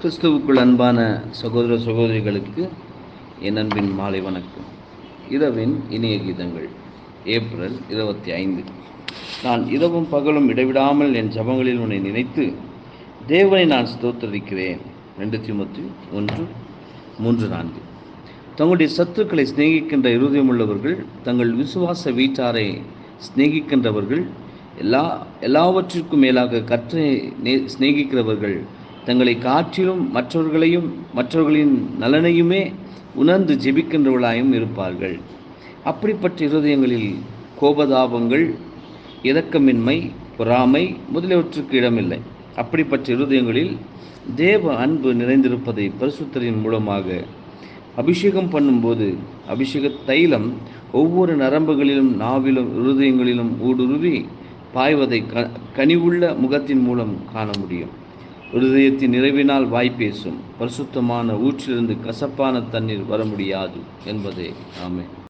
கிறிஸ்துவுக்குள் அன்பான சகோதர சகோதரிகளுக்கு என் அன்பின் மாலை வணக்கம் இரவின் இனிய கீதங்கள் ஏப்ரல் இருபத்தி ஐந்து நான் இரவும் பகலும் இடைவிடாமல் என் ஜபங்களில் உன்னை நினைத்து தேவனை நான் ஸ்தோத்தரிக்கிறேன் ரெண்டு திமுத்தி ஒன்று மூன்று நான்கு தங்களுடைய சத்துக்களை சிநேகிக்கின்ற இருதயமுள்ளவர்கள் தங்கள் விசுவாச வீட்டாரை சிநேகிக்கின்றவர்கள் எல்லா எல்லாவற்றிற்கும் மேலாக கற்றை நே சிநேகிக்கிறவர்கள் தங்களை காற்றிலும் மற்றவர்களையும் மற்றவர்களின் நலனையுமே உணர்ந்து ஜெபிக்கின்றவர்களாயும் இருப்பார்கள் அப்படிப்பட்ட இருதயங்களில் கோபதாபங்கள் இரக்கமின்மை பொறாமை முதலியவற்றுக்கு இடமில்லை அப்படிப்பட்ட இருதயங்களில் தேவ அன்பு நிறைந்திருப்பதை பரிசுத்தரின் மூலமாக அபிஷேகம் பண்ணும்போது அபிஷேக தைலம் ஒவ்வொரு நரம்புகளிலும் நாவிலும் இருதயங்களிலும் ஊடுருவி பாய்வதை க கனிவுள்ள முகத்தின் மூலம் காண முடியும் இருதயத்தின் நிறைவினால் வாய் பேசும் பரிசுத்தமான ஊற்றிலிருந்து கசப்பான தண்ணீர் வர முடியாது என்பதே ஆமே